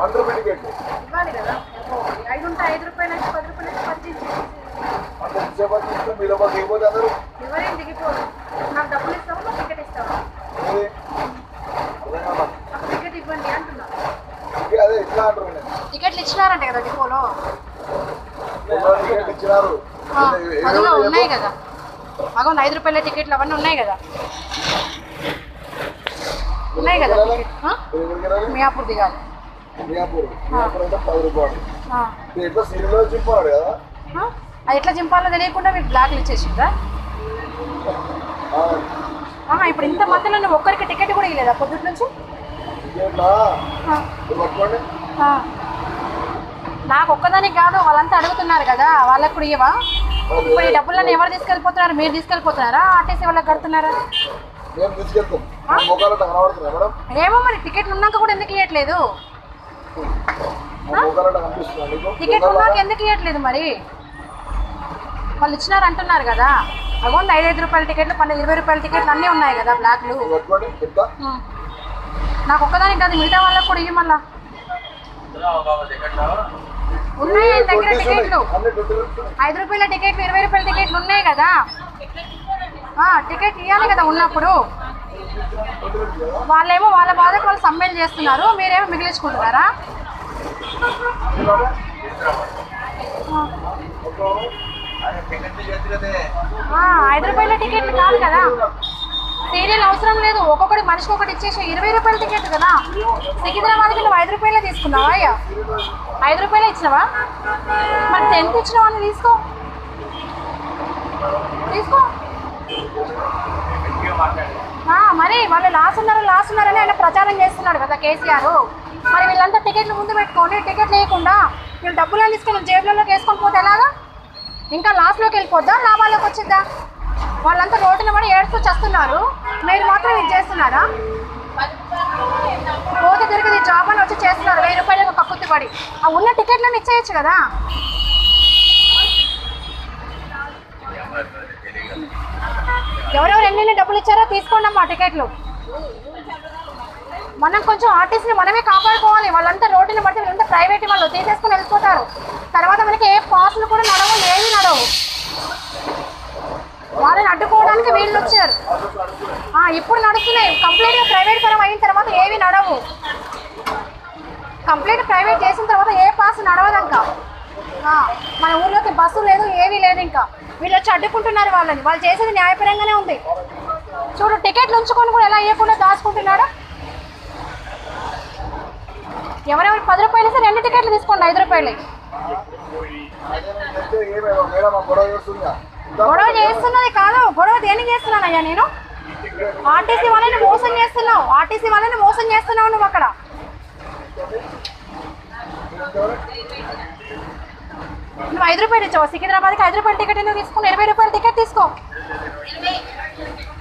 One rupee ticket ఇవ్వాలి కదా ఐదు ఉంటే ఐదు రూపాయలు అయితే పది రూపాయలు అయితే పది తీసి అంటే ఎంతసేపు తీసుకుని మీరు ఒక దిగిపోతే అందరూ ఎవరేం దిగిపోరు నాకు డబ్బులు ఇస్తావా నాకు టికెట్ ఇస్తావా ఏది? అర్థం కాదా? నాకు టికెట్ ఇవ్వండి అంటున్నా ఇంకే అదే ఇట్లా అంటారు నేను టికెట్లు ఇచ్చినారంట కదా డిపోలో ఎవరో టికెట్ ఇచ్చినారు ఆ, ఏ- అదిగో ఎవరు- ఉన్నాయి కదా అగో ఐదు రూపాయల టికెట్లు అవన్నీ ఉన్నాయి కదా ఉన్నాయి కదా టికెట్ ఆ? ఎవరికి వెళ్ళాలి? మియాపూర్ దిగాలి మియాపూర్ మియాపూర్ అంటే పది రూపాయలు ఆ. ఇది ఎట్లా సీరియల్లో చింపాడు కదా ఆ? అది ఎట్లా చింపాలో తెలియకుండా మీరు బ్లాక్లు ఇచ్చేసిందా ఆ, ఆహా, ఇప్పుడు ఇంత మందిలో నువ్వు ఒక్కరికి టికెట్ కూడా ఇవ్వలేదా పొద్దుటి నుంచి టికెట్లా ఆ. ఇది పట్టుకోండి ఆ. నాకు ఒక్కదానికి కాదు వాళ్ళంతా అడుగుతున్నారు కదా వాళ్ళకు కూడా ఇవ్వవా ఇప్పుడు ఈ డబ్బులను ఎవరు తీసుకెళ్ళిపోతున్నారు మీరు తీసుకెళ్ళిపోతున్నారా ఆర్టీసీ వాళ్ళకి కడుతున్నారా మేము తీసుకెళ్తాం మా మొక్కలు అట్లా కనబడుతున్నాయి మేడం ఏమో మరి టికెట్లు ఉన్నాక కూడా ఎందుకు ఇవ్వట్లేదు మా మొక్కలు అట్లా కనిపిస్తున్నాయి మీకు టికెట్ ఉన్నాక ఎందుకు ఇవ్వట్లేదు మరి వాళ్ళు ఇచ్చినారు అంటున్నారు కదా అగోండి ఐదు ఐదు రూపాయల టికెట్లు పన్నెండు ఇరవై రూపాయల టికెట్లు అన్నీ ఉన్నాయి కదా బ్లాక్లు ఇది పట్టుకోండి చెప్తా ఉం. నాకు ఒక్కదానికి కాదు మిగతా వాళ్ళకి కూడా ఇవ్వ మళ్ళా ఉన్నాయి ఆయన దగ్గర ట్వంటీస్ ఉన్నాయి టికెట్లు అన్ని ట్వంటీ రూపీస్ ఉన్నాయి. ఐదు రూపాయల టికెట్లు ఇరవై రూపాయల టికెట్లు ఉన్నాయి కదా ఆ, టికెట్ ఇవ్వాలి కదా ఉన్నప్పుడు ట్వంటీ రూపీస్ కదా వాళ్ళేమో వాళ్ళ బాధకు వాళ్ళు సమ్మెలు చేస్తున్నారు మీరేమో మిగిలించుకుంటున్నారా ఆ, ఐదు రూపాయల టికెట్లు కాదు కదా సీరియల్ అవసరం లేదు ఒక్కొక్కటి మనిషికి ఒకటి ఇచ్చేసి ఇరవై రూపాయల టికెట్ కదా సికింద్రాబాద్కి నువ్వు ఐదు రూపాయలే తీసుకున్నావా అయ్యా ఐదు రూపాయలే ఇచ్చినావా మరి ఎంత ఇచ్చినావా అని తీసుకో తీసుకో ఆ, మరి వాళ్ళు లాస్ ఉన్నారు లాస్ ఉన్నారని ఆయన ప్రచారం చేస్తున్నాడు కదా కేసీఆర్ మరి వీళ్ళంతా టికెట్లు ముందు పెట్టుకొని టికెట్ లేకుండా వీళ్ళు డబ్బులను తీసుకొని జేబులలోకి వేసుకొని పోతే ఎలాగా ఇంకా లాస్లోకి వెళ్ళిపోద్దా లాభాల్లోకి వచ్చిద్దా వాళ్ళంతా రోడ్డున పడి ఏడుస్తూ చేస్తున్నారు మీరు మాత్రం ఇది చేస్తున్నారా పోతే తిరిగి జాబ్ అని వచ్చి చేస్తున్నారు వెయ్యి రూపాయలకు కక్కుర్తి పడి ఆ ఉన్న టికెట్లను ఇచ్చేయచ్చు కదా ఎవరెవరు ఎన్ని డబ్బులు ఇచ్చారో తీసుకోండి అమ్మా టికెట్లు మనం కొంచెం ఆర్టిస్ట్ని మనమే కాపాడుకోవాలి వాళ్ళంతా రోడ్డుని బట్టి వీళ్ళంతా ప్రైవేట్ వాళ్ళు తీసేసుకుని వెళ్ళిపోతారు తర్వాత మనకి ఏ పాసులు కూడా నడవు ఏవి నడవు వాళ్ళని అడ్డుకోవడానికి వీళ్ళు వచ్చారు ఆ, ఇప్పుడు నడుస్తున్నాయి కంప్లీట్గా ప్రైవేట్ పరం అయిన తర్వాత ఏవి నడవు కంప్లీట్ ప్రైవేట్ చేసిన తర్వాత ఏ పాస్ నడవదు ఇంకా ఆ, మన ఊర్లోకి బస్సు లేదు ఏమీ లేదు ఇంకా వీళ్ళు వచ్చి అడ్డుకుంటున్నారు వాళ్ళని వాళ్ళు చేసేది న్యాయపరంగానే ఉంది చూడు టికెట్లు ఉంచుకొని కూడా ఎలా ఇవ్వకుండా దాచుకుంటున్నాడు ఎవరెవరు పది రూపాయలు ఇస్తే రెండు టికెట్లు తీసుకోండి ఐదు రూపాయలు అదేనంటే ఏమేమో మేడం ఆ గొడవ చేస్తుందా గొడవ చేస్తున్నది కాదు గొడవ దేనికి చేస్తున్నానయ్యా నేను ఆర్టీసీ వాళ్ళని మోసం చేస్తున్నావు ఆర్టీసీ వాళ్ళని మోసం చేస్తున్నావు నువ్వు అక్కడ నువ్వు ఐదు రూపాయలు ఇచ్చావు సికింద్రాబాద్కి ఐదు రూపాయల టికెట్ ఎందుకు తీసుకుని ఇరవై రూపాయల టికెట్ తీసుకో